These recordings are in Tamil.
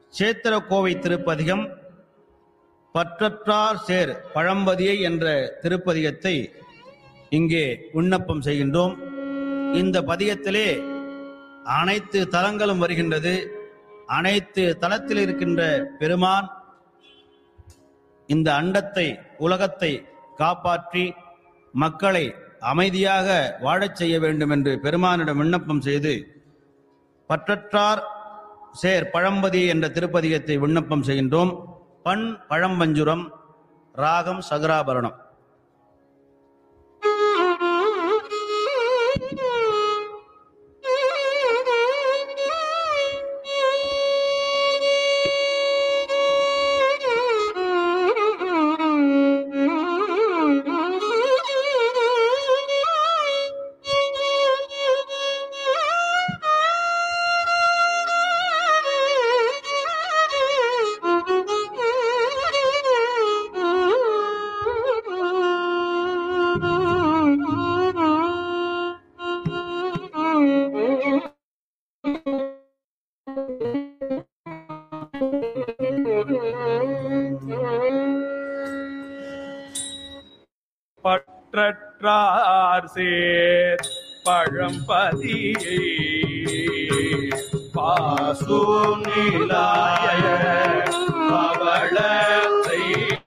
சேத்திரக்கோவை திருப்பதிகம் பற்றற்றார் சேர் பழம்பதியை என்ற திருப்பதிகத்தை இங்கே விண்ணப்பம் செய்கின்றோம் இந்த பதிகத்திலே அனைத்து தலங்களும் வருகின்றது அனைத்து தலத்தில் இருக்கின்ற பெருமான் இந்த அண்டத்தை உலகத்தை காப்பாற்றி மக்களை அமைதியாக வாழச் செய்ய வேண்டும் என்று பெருமானிடம் விண்ணப்பம் செய்து பற்றற்றார் சேர் பழம்பதி என்ற திருப்பதிகத்தை விண்ணப்பம் செய்கின்றோம் பண் பழம்பஞ்சுரம் ராகம் சகராபரணம் பற்றற்றார் சேர் பழம்பதியை பாசூனிலாய பவளத்தை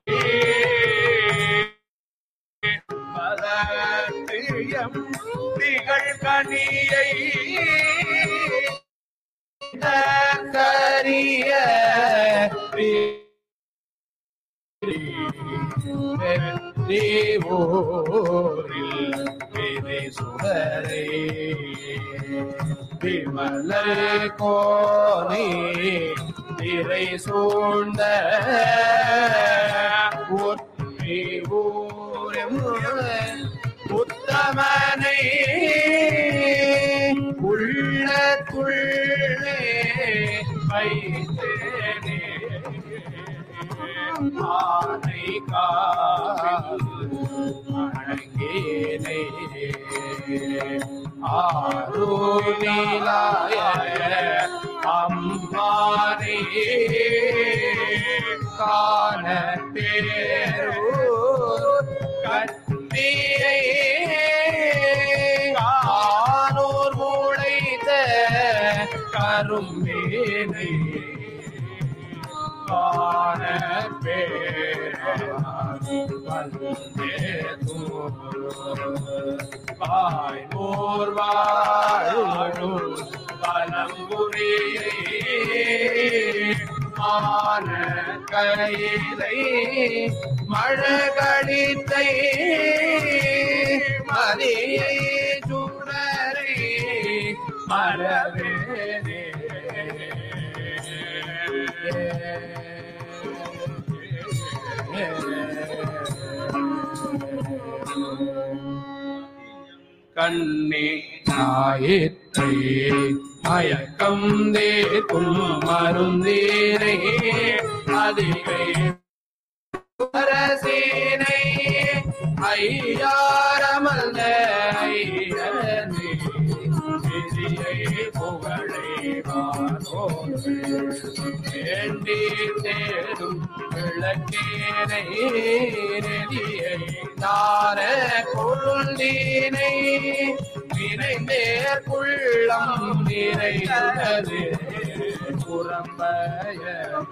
மலர்த்தியம் திகழ் கனியை கரிய தேவோரில் விதை சுடரே விமல கோனே திரை சூழ்ந்த ஒற்றி ஊரம் உத்தமனை உள்ளத்துள்ளே வைத்தேனே ஆனை காணங்கேனே ஆரோனிலாய அம்மானே காண பேரோ கண்ணீரை காணோர் மூளைத்த கரும்பேனை காண பாய் மோர் வாழும் பலம்புரியை ஆன கையிலை மழகடித்தை மதியை சுடரை மரவேனே கண்ணே ஞாயிற்றை மயக்கம் தேக்கும் மருந்தீரை அதிகை அரசேனை ஐயாரமல்ல ஐயனே விதியை புகழை வேண்டி தேடும் விளக்கேனை நெறியை நார கொழுந்தீனை நினைந்தேற்குள்ளம் நிறைந்தது புறம்பய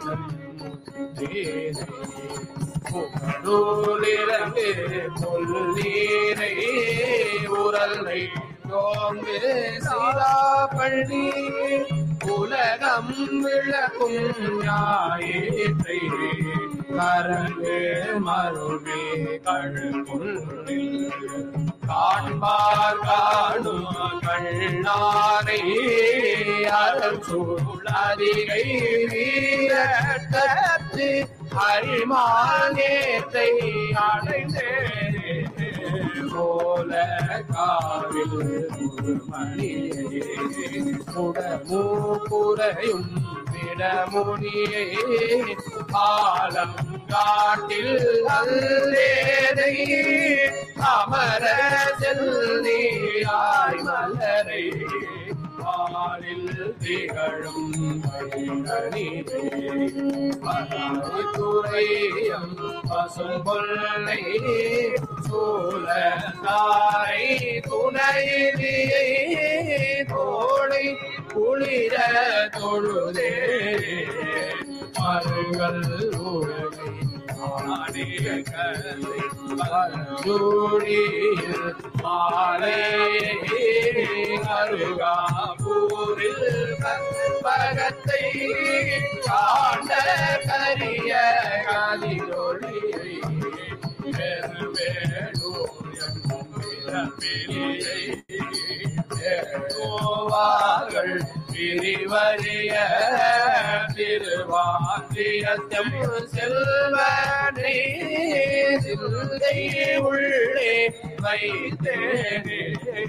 புகழூலிரண்டு கொல்லீரை உரல்லை நோம்பு சீராப்பள்ளி உலகம் விளக்கும் ஞாயிற்றை கரங்கு மருவே கழுக்குள்ளில் காண்பார் காணும் கண்ணாரை அருள் சூழதிகை வீரத்து அரிமானேத்தை அடைந்தேனே போல காவில் மணியே உடமூ குறையும் விடமுனியே ஆலம் காட்டில் அல்லேதை அமர செல்லியாய் மலரை மாலில் திகழும் வைரணிவே துறையம் பசும் கொள்ளை சூழந்தாரை துணையிலே தோளை குளிர தொழுதே மருங்கள் உலகை ஆடிய கலை மருஜோடியில் மாலை அருகாபூரில் பகத்தை காண்ட கரிய கதிரொளியை வேணுவார்கள் பிரிவறிய திருவாந்தியத்தம் செல்வனே சிந்தை உள்ளே வைத்தேனே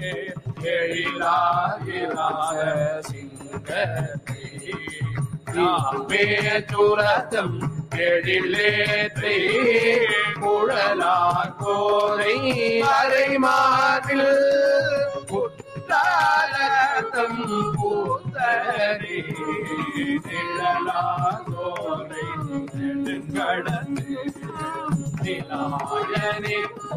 எழிலாகிலாக சிங்கத்தை பேச்சுரத்தம் எழிலேற்றி குழலார் கோரை அரைமாறில் குற்றாலத்தம் பூத்தரி நிழலாதோரை நெடுங்கடந்து நிலாயனே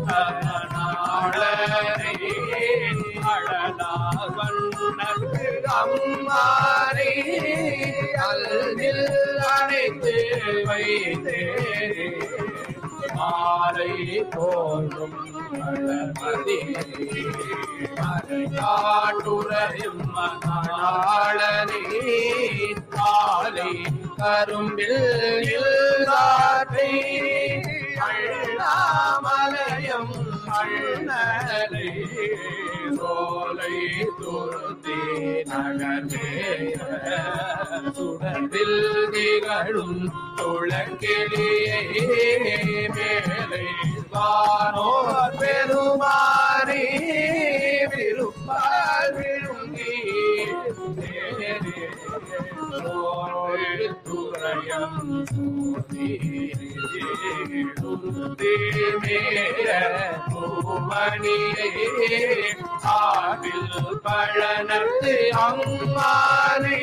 அரணாளரே அழலா வண்ணத்து அம்மாரே அல்லில் அணைத்து வைத்தேரே மாலை தோன்றும் மலர்மதி மறையாட்டுரையும் மணாளனே காலை கரும்பில் இல்லாதை அண்ணாமலயம் அண்ணலை சோலை துருத்தி நகர்வேய சுடத்தில் திகழும் துளக்கிளியே மேலை வானோர் பெருமாறி விருப்பால் விழுங்கி துறையம் சூதி மேல பூமணியே ஆவில் பழனத்து அம்மானே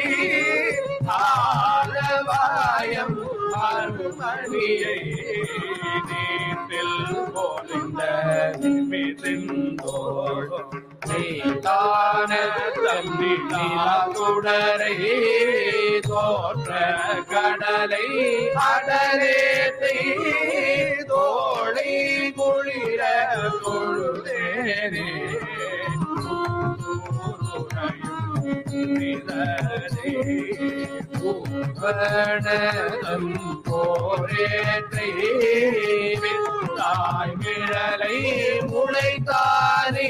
ஆலவாயம் அருமணியை நீட்டில் போலிந்த நிமிதிந்தோள் நீதான தம்பி குடரை தோற்ற கடலை அடரேத்தை தோளை குளிர கொழுதேனே பூவணம் போரேற்றை தாய் விழலை முளைத்தானே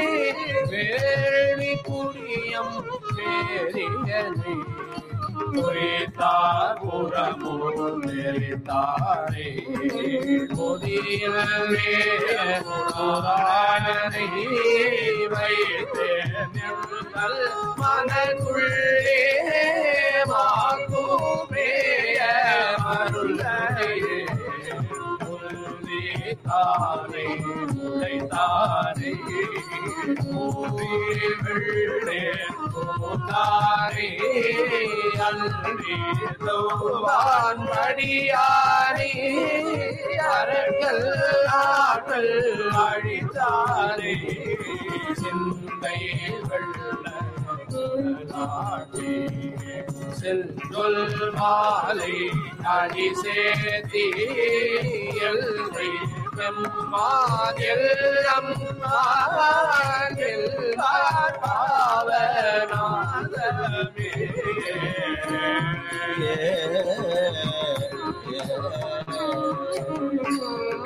வேலி புரியம் வேரியனை குறித்தார் புறமும் நெறித்தாரே கொதியவே புராணனை வைத்தே நிறுத்தல் மனக்குள்ளே மாக்கூமேய மருளையே தானே உடைத்தானே மூவி வெள்ளே தாரே அன்றி தோவான் படியாரே அரங்கள் ஆற்றல் அழித்தாரே சிந்தை வெள்ள நாட்டே செல்கொல் மாலை அடி சேர்த்தி எல்லை வெம்மாதெல்லம் எல்லார் பாவநாதமே ஏ, ஏ.